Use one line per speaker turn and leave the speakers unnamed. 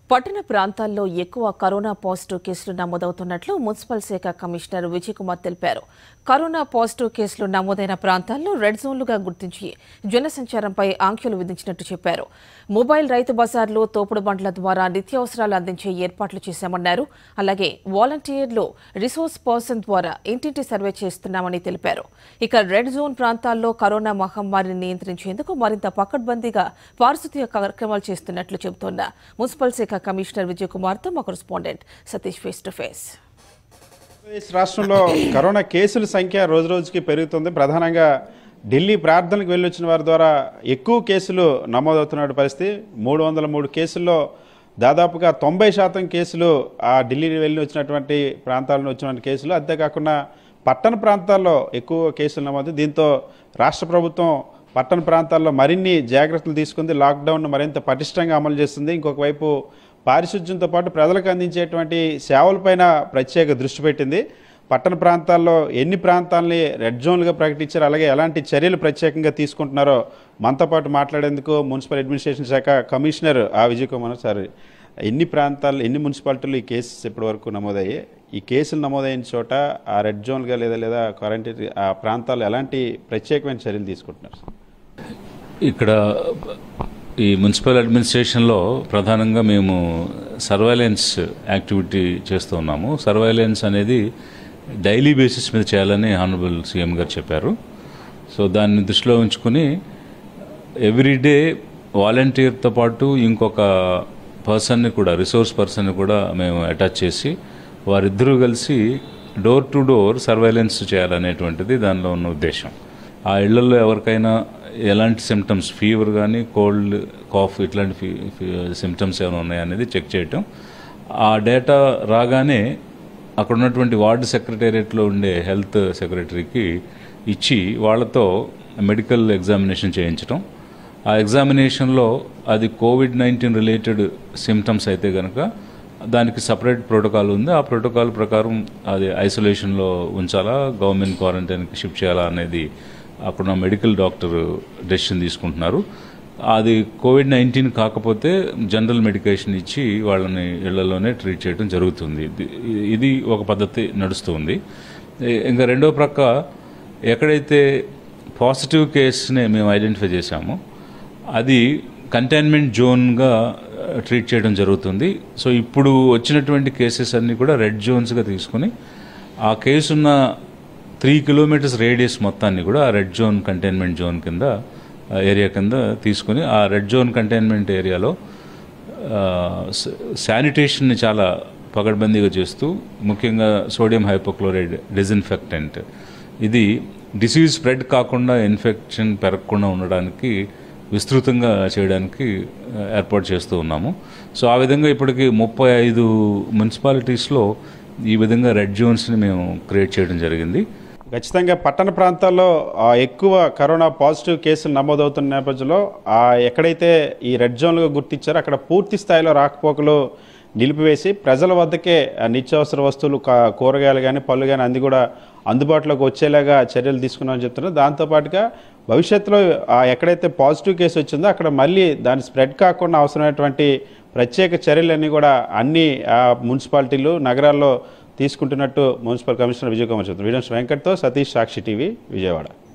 పట్టణ ప్రాంతాల్లో ఎక్కువ కరోనా పాజిటివ్ కేసులు నమోదవుతున్నట్లు మున్సిపల్ శాఖ కమిషనర్ విజయ్ కుమార్ తెలిపారు కరోనా పాజిటివ్ కేసులు నమోదైన ప్రాంతాల్లో రెడ్ జోన్లుగా గుర్తించి జనసంచారంపై ఆంక్షలు విధించినట్టు చెప్పారు మొబైల్ రైతు బజార్లు తోపుడు బండ్ల ద్వారా నిత్యావసరాలు అందించే ఏర్పాట్లు చేశామన్నారు అలాగే వాలంటీర్లు రిసోర్స్ పర్సన్ ద్వారా ఇంటింటి సర్వే చేస్తున్నామని తెలిపారు ఇక రెడ్ జోన్ ప్రాంతాల్లో కరోనా మహమ్మారిని నియంత్రించేందుకు మరింత పకడ్బందీగా పారిశుద్ధ్య కార్యక్రమాలు చేస్తున్నట్లు చెబుతోన్న మున్సిపల్ శాఖ కమిషనర్ విజయ్ కుమార్తో మా correspondent Satish face to face
Andhra Pradesh రాష్ట్రంలో కరోనా కేసుల సంఖ్య రోజు రోజుకి పెరుగుతుంది ప్రధానంగా ఢిల్లీ ప్రార్థనకు వెళ్ళొచ్చిన వారి ద్వారా ఎక్కువ కేసులు నమోదవుతున్న పరిస్థితి మూడు వందల మూడు కేసుల్లో దాదాపుగా తొంభై శాతం కేసులు ఆ ఢిల్లీ వెళ్ళి వచ్చినటువంటి ప్రాంతాల నుంచి వచ్చినటువంటి కేసులు అంతేకాకుండా పట్టణ ప్రాంతాల్లో ఎక్కువ కేసులు నమోదు దీంతో రాష్ట్ర ప్రభుత్వం పట్టణ ప్రాంతాల్లో మరిన్ని జాగ్రత్తలు తీసుకుంది లాక్డౌన్ మరింత పటిష్టంగా అమలు చేస్తుంది ఇంకొక వైపు పారిశుధ్యంతో పాటు ప్రజలకు అందించేటువంటి సేవలపైన ప్రత్యేక దృష్టి పెట్టింది పట్టణ ప్రాంతాల్లో ఎన్ని ప్రాంతాలని రెడ్ జోన్లుగా ప్రకటించారు అలాగే ఎలాంటి చర్యలు ప్రత్యేకంగా తీసుకుంటున్నారో మనతో పాటు మాట్లాడేందుకు మున్సిపల్ అడ్మినిస్ట్రేషన్ శాఖ కమిషనర్ ఆ విజయ్ కుమార్ సార్ ఎన్ని ప్రాంతాలు ఎన్ని మున్సిపాలిటీలు ఈ కేసెస్ ఇప్పటి వరకు నమోదయ్యాయి ఈ కేసులు నమోదైన చోట ఆ రెడ్ జోన్గా లేదా లేదా క్వారంటైన్ ఆ ప్రాంతాల్లో ఎలాంటి ప్రత్యేకమైన చర్యలు తీసుకుంటున్నారు సార్?
ఇక్కడ ఈ మున్సిపల్ అడ్మినిస్ట్రేషన్లో ప్రధానంగా మేము సర్వైలెన్స్ యాక్టివిటీ చేస్తూ ఉన్నాము సర్వైలెన్స్ అనేది డైలీ బేసిస్ మీద చేయాలని హానరబుల్ సీఎం గారు చెప్పారు సో దాన్ని దృష్టిలో ఉంచుకుని ఎవ్రీడే వాలంటీర్తో పాటు ఇంకొక పర్సన్ని కూడా రిసోర్స్ పర్సన్ని కూడా మేము అటాచ్ చేసి వారిద్దరూ కలిసి డోర్ టు డోర్ సర్వైలెన్స్ చేయాలనేటువంటిది దానిలో ఉన్న ఉద్దేశం ఆ ఇళ్లలో ఎవరికైనా ఎలాంటి సిమ్టమ్స్ ఫీవర్ కానీ కోల్డ్ కాఫ్ ఇట్లాంటి ఫీ సిమ్టమ్స్ ఏమైనా ఉన్నాయనేది చెక్ చేయటం ఆ డేటా రాగానే అక్కడ ఉన్నటువంటి వార్డు సెక్రటేరియట్లో ఉండే హెల్త్ సెక్రటరీకి ఇచ్చి వాళ్ళతో మెడికల్ ఎగ్జామినేషన్ చేయించడం ఆ ఎగ్జామినేషన్లో అది కోవిడ్ నైన్టీన్ రిలేటెడ్ సిమ్టమ్స్ అయితే కనుక దానికి సపరేట్ ప్రోటోకాల్ ఉంది ఆ ప్రోటోకాల్ ప్రకారం అది ఐసోలేషన్లో ఉంచాలా గవర్నమెంట్ క్వారంటైన్కి షిఫ్ట్ చేయాలా అనేది అక్కడ మెడికల్ డాక్టర్ డెసిషన్ తీసుకుంటున్నారు అది కోవిడ్ నైన్టీన్ కాకపోతే జనరల్ మెడికేషన్ ఇచ్చి వాళ్ళని ఇళ్లలోనే ట్రీట్ చేయడం జరుగుతుంది ఇది- ఇది ఒక పద్ధతి నడుస్తుంది ఇ- ఇంకా రెండో ప్రక్క ఎక్కడైతే పాజిటివ్ కేసుని మేము ఐడెంటిఫై చేశామో అది కంటైన్మెంట్ జోన్గా ట్రీట్ చేయడం జరుగుతుంది సో ఇప్పుడు వచ్చినటువంటి కేసెస్ అన్నీ కూడా రెడ్ జోన్స్గా తీసుకుని ఆ కేసున్న త్రీ కిలోమీటర్స్ రేడియస్ మొత్తాన్ని కూడా ఆ రెడ్ జోన్ కంటైన్మెంట్ జోన్ కింద ఆ ఏరియా కింద తీసుకుని ఆ రెడ్ జోన్ కంటైన్మెంట్ ఏరియాలో శానిటేషన్ని చాలా పగడ్బందీగా చేస్తూ ముఖ్యంగా సోడియం హైపోక్లోరైడ్ డిజిన్ఫెక్టెంట్ ఇది డిసీజ్ స్ప్రెడ్ కాకుండా ఇన్ఫెక్షన్ పెరగకుండా ఉండడానికి విస్తృతంగా చేయడానికి ఆ, ఏర్పాటు చేస్తూ ఉన్నాము సో ఆ విధంగా ఇప్పటికి ముప్పై ఐదు మున్సిపాలిటీస్లో ఈ విధంగా రెడ్ జోన్స్ని మేము క్రియేట్ చేయడం జరిగింది
ఖచ్చితంగా పట్టణ ప్రాంతాల్లో ఆ, ఎక్కువ కరోనా పాజిటివ్ కేసులు నమోదవుతున్న నేపథ్యంలో ఆ ఎక్కడైతే ఈ రెడ్ జోన్లుగా గుర్తించారో అక్కడ పూర్తి స్థాయిలో రాకపోకలు నిలిపివేసి ప్రజల వద్దకే ఆ, నిత్యావసర వస్తువులు కా- కూరగాయలు కానీ పళ్ళు కానీ అన్ని కూడా అందుబాటులోకి వచ్చేలాగా చర్యలు తీసుకున్నామని చెప్తున్నారు దాంతోపాటుగా భవిష్యత్తులో ఆ ఎక్కడైతే పాజిటివ్ కేసు వచ్చిందో అక్కడ మళ్ళీ దాని స్ప్రెడ్ కాకుండా అవసరమైనటువంటి ప్రత్యేక చర్యలన్నీ కూడా అన్ని ఆ, మున్సిపాలిటీలు నగరాల్లో తీసుకుంటున్నట్టు మున్సిపల్ కమిషనర్ విజయ్ కుమార్ చెప్తున్నారు వీడియో వెంకట్తో సతీష్ సాక్షి టీవీ విజయవాడ